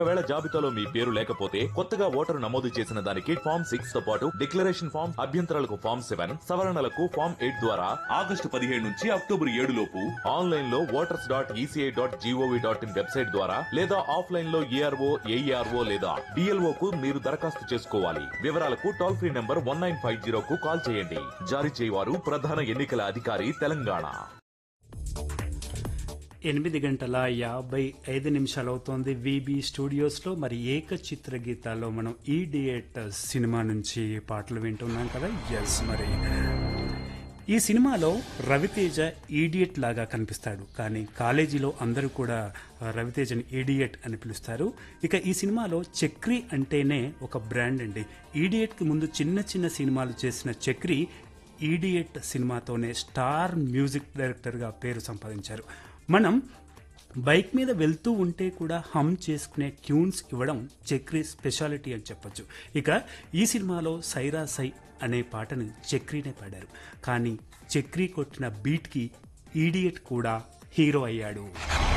ఒకవేళ జాబితాలో మీ పేరు లేకపోతే కొత్తగా ఓటరు నమోదు చేసిన దానికి ఫామ్ సిక్స్ తో పాటు డిక్లరేషన్ ఫామ్ అభ్యంతరాలకు ఫామ్ సెవెన్ సవరణలకు ఫామ్ ఎయిట్ ద్వారా ఆగస్టు పదిహేడు నుంచి అక్టోబర్ ఏడు లోపు ఆన్లైన్ లో voters dot ECI dot GOV dot in website ద్వారా లేదా ఆఫ్లైన్ లో ఏఆర్ఓ ఏఈఆర్ఓ లేదా డిఎల్ఓ కు మీరు దరఖాస్తు చేసుకోవాలి వివరాలకు toll free number one nine five zero కు కాల్ చేయండి జారీ చేయవారు ప్రధాన ఎన్నికల అధికారి తెలంగాణ ఎనిమిది గంటల యాభై ఐదు నిమిషాలు అవుతోంది విబి స్టూడియోస్లో మరి ఏక చిత్ర గీతాల్లో మనం ఈ డియేట్ సినిమా నుంచి పాటలు వింటున్నాం కదా ఎస్ మరి ఈ సినిమాలో రవితేజ ఈడియట్ లాగా కనిపిస్తాడు కానీ కాలేజీలో అందరూ కూడా రవితేజని ఈడియట్ అని పిలుస్తారు ఇక ఈ సినిమాలో చక్రి అంటేనే ఒక బ్రాండ్ అండి ఈడియట్కి ముందు చిన్న చిన్న సినిమాలు చేసిన చక్రి ఈడియట్ సినిమాతోనే స్టార్ మ్యూజిక్ డైరెక్టర్గా పేరు సంపాదించారు మనం బైక్ మీద వెళ్తూ ఉంటే కూడా హమ్ చేసుకునే ట్యూన్స్ ఇవ్వడం చక్రి స్పెషాలిటీ అని చెప్పొచ్చు ఇక ఈ సినిమాలో సైరా సై అనే పాటను చక్రీనే పాడారు కానీ చక్రీ కొట్టిన బీట్కి ఈడియట్ కూడా హీరో అయ్యాడు